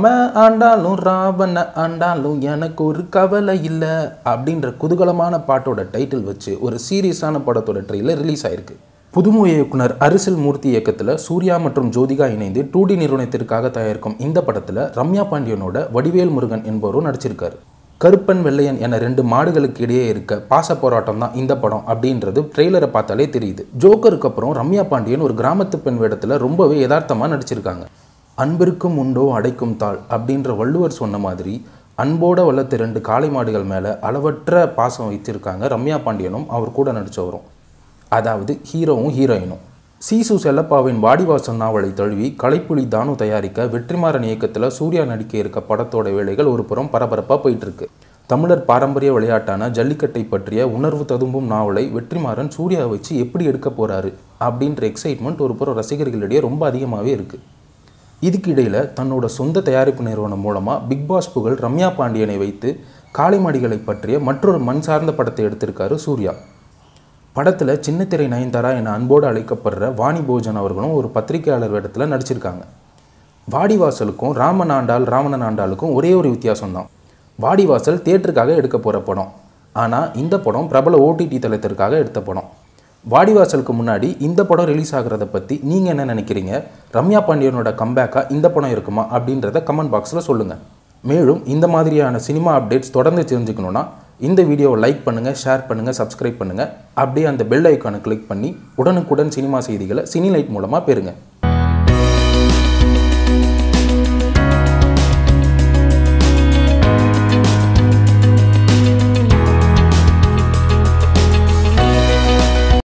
ராம ஆண்டாலும் ராவண ஆண்டாலும் எனக்கு ஒரு கவலை இல்லை அப்படின்ற குதூகலமான பாட்டோட டைட்டில் வச்சு ஒரு சீரியஸான படத்தோட ட்ரெயிலர் ரிலீஸ் ஆயிருக்கு புதுமுக இயக்குனர் அரிசில் மூர்த்தி இயக்கத்தில் சூர்யா மற்றும் ஜோதிகா இணைந்து டூ டி நிறுவனத்திற்காக தயாரிக்கும் இந்த படத்தில் ரம்யா பாண்டியனோட வடிவேல் முருகன் என்பவரும் நடிச்சிருக்காரு கருப்பன் வெள்ளையன் என ரெண்டு மாடுகளுக்கு இடையே இருக்க பாச போராட்டம் தான் இந்த படம் அப்படின்றது ட்ரெய்லரை பார்த்தாலே தெரியுது ஜோக்கருக்கு அப்புறம் ரம்யா பாண்டியன் ஒரு கிராமத்து பெண் வேடத்தில் ரொம்பவே யதார்த்தமாக நடிச்சிருக்காங்க அன்பிற்கும் உண்டோ அடைக்கும் தாள் அப்படின்ற வள்ளுவர் சொன்ன மாதிரி அன்போட வளர்த்த ரெண்டு காளை மாடுகள் மேலே அளவற்ற பாசம் வைத்திருக்காங்க ரம்யா பாண்டியனும் அவர் கூட நடித்தவரும் அதாவது ஹீரோவும் ஹீரோயினும் சீசு செல்லப்பாவின் வாடிவாசன் நாவலை தழுவி கலைப்புலி தானு தயாரிக்க வெற்றிமாறன் இயக்கத்தில் சூர்யா நடிக்க இருக்க படத்தோட வேலைகள் ஒரு புறம் பரபரப்பாக போயிட்டு இருக்கு தமிழர் பாரம்பரிய விளையாட்டான ஜல்லிக்கட்டை பற்றிய உணர்வு ததும்பும் நாவலை வெற்றிமாறன் சூர்யா வச்சு எப்படி எடுக்க போறாரு அப்படின்ற எக்ஸைட்மெண்ட் ஒரு புறம் ரசிகர்களிடையே ரொம்ப அதிகமாகவே இருக்குது இதுக்கு இடையில் தன்னோட சொந்த தயாரிப்பு நிறுவனம் மூலமாக பிக் பாஸ் புகழ் ரம்யா பாண்டியனை வைத்து காளைமாடிகளை பற்றிய மற்றொரு மண் சார்ந்த படத்தை எடுத்திருக்காரு சூர்யா படத்தில் சின்னத்திரை நயன்தாரா என அன்போடு அழைக்கப்படுற வாணி போஜன் அவர்களும் ஒரு பத்திரிகையாளர் வேடத்தில் நடிச்சிருக்காங்க வாடிவாசலுக்கும் ராமன் ஆண்டாள் ராவணன் ஆண்டாளுக்கும் ஒரே ஒரு வித்தியாசம் தான் வாடிவாசல் தேட்டருக்காக எடுக்க போகிற படம் ஆனால் இந்த படம் பிரபல ஓடிடி தளத்திற்காக எடுத்த படம் வாடிவாசலுக்கு முன்னாடி இந்த படம் ரிலீஸ் ஆகிறத பற்றி நீங்கள் என்ன நினைக்கிறீங்க ரம்யா பாண்டியனோட கம்பேக்காக இந்த படம் இருக்குமா அப்படின்றத கமெண்ட் பாக்ஸில் சொல்லுங்கள் மேலும் இந்த மாதிரியான சினிமா அப்டேட்ஸ் தொடர்ந்து தெரிஞ்சுக்கணுன்னா இந்த வீடியோவை லைக் பண்ணுங்கள் ஷேர் பண்ணுங்கள் சப்ஸ்கிரைப் பண்ணுங்கள் அப்படியே அந்த பெல் ஐக்கானை கிளிக் பண்ணி உடனுக்குடன் சினிமா செய்திகளை சினி லைட் மூலமாக பெறுங்க